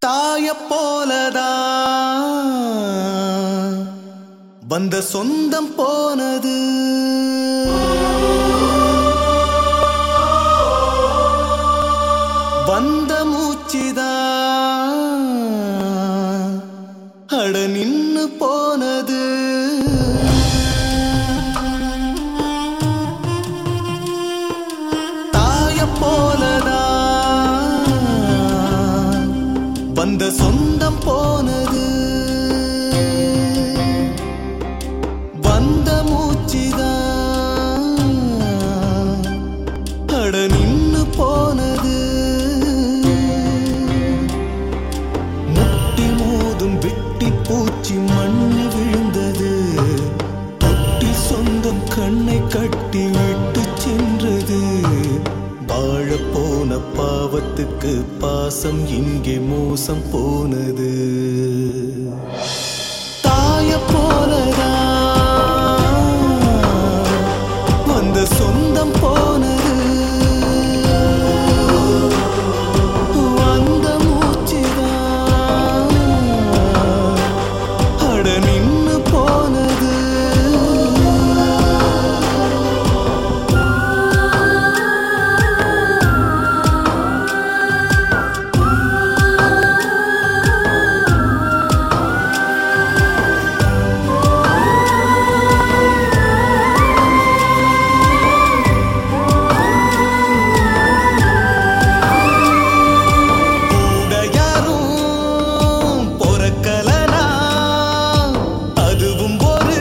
தாய போலதான் வந்த சொந்தம் போனது வந்த மூச்சுதான் அட நின்னு போனது தாய போலதான் வந்த சொந்தம் போனது வந்த மூச்சுதான் அட நின்னு போனது முட்டி மோதும் வெட்டி பூச்சி மண்ணு விழுந்தது தொட்டி சொந்தம் கண்ணை கட்டி விட்டு சென்றது வாழ போன பாவத்துக்கு பாசம் இங்கே மோசம் போனது தாய போலதான் வந்த சொந்தம் போனது வந்த மூச்சுதான் அட நின்னு போனது கூட யாரும் பொறக்கலனா அதுவும் ஒரு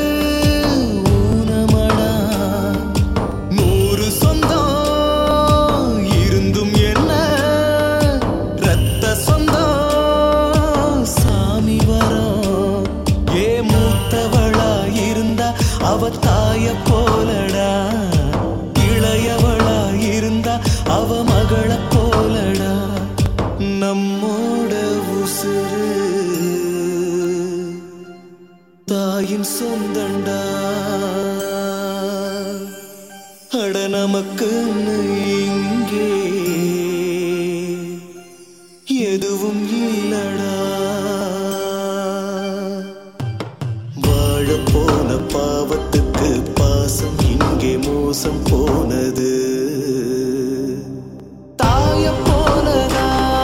ஊனமடா நூறு சொந்தம் இருந்தும் என்ன ரத்த சொந்தம் சாமி வரும் ஏ மூத்தவளா இருந்தா அவ தாய போலடா இளையவளா இருந்தா அவ மகள போலடா நம்மோட உசுறு தாயின் சொந்தண்டா அட நமக்குன்னு இங்கே எதுவும் இல்லடா வாழ போன பாவத்துக்கு பாசம் இங்கே மோசம் போனது தாய போனதா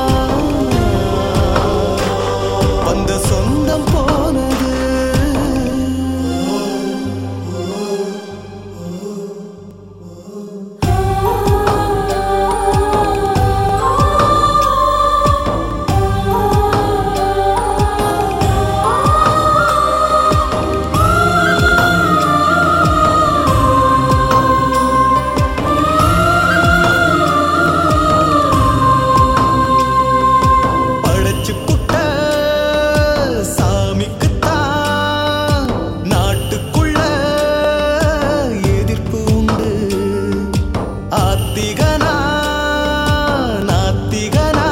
வந்த சொந்தம் போனது படைச்சு புட்ட சாமிக்குத்தான் நாட்டுக்குள்ள எதிர்ப்பு உண்டு ஆத்திகனா நாத்திகனா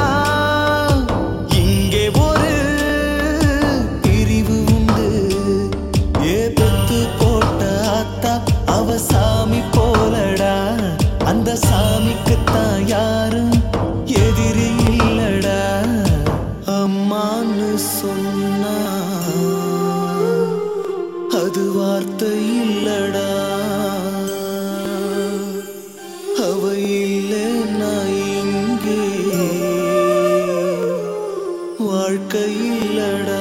இங்கே ஒரு பிரிவு உண்டு ஏ பெத்து போட்ட ஆத்தா அவ சாமி போலடா அந்த சாமிக்குத்தான் யாரும் எதிரி இல்லடா அம்மான்னு சொன்னா அது வார்த்தை இல்லடா அவ இல்லைன்னா இங்கே வாழ்க்கை இல்லடா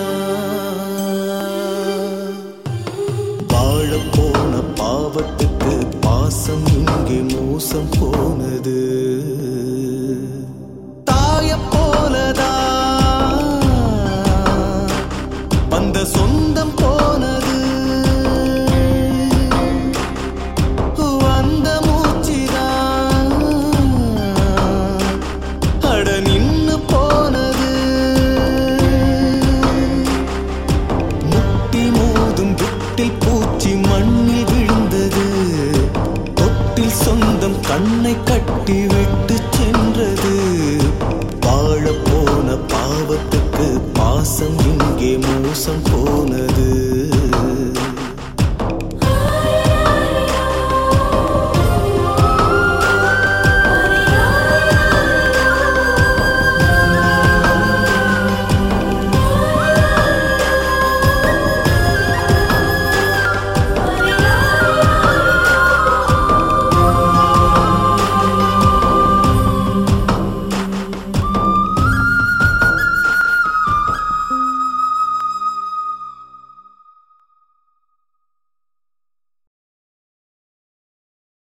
வாழ போன பாவத்துக்கு பாசம் இங்கே மோசம் போனது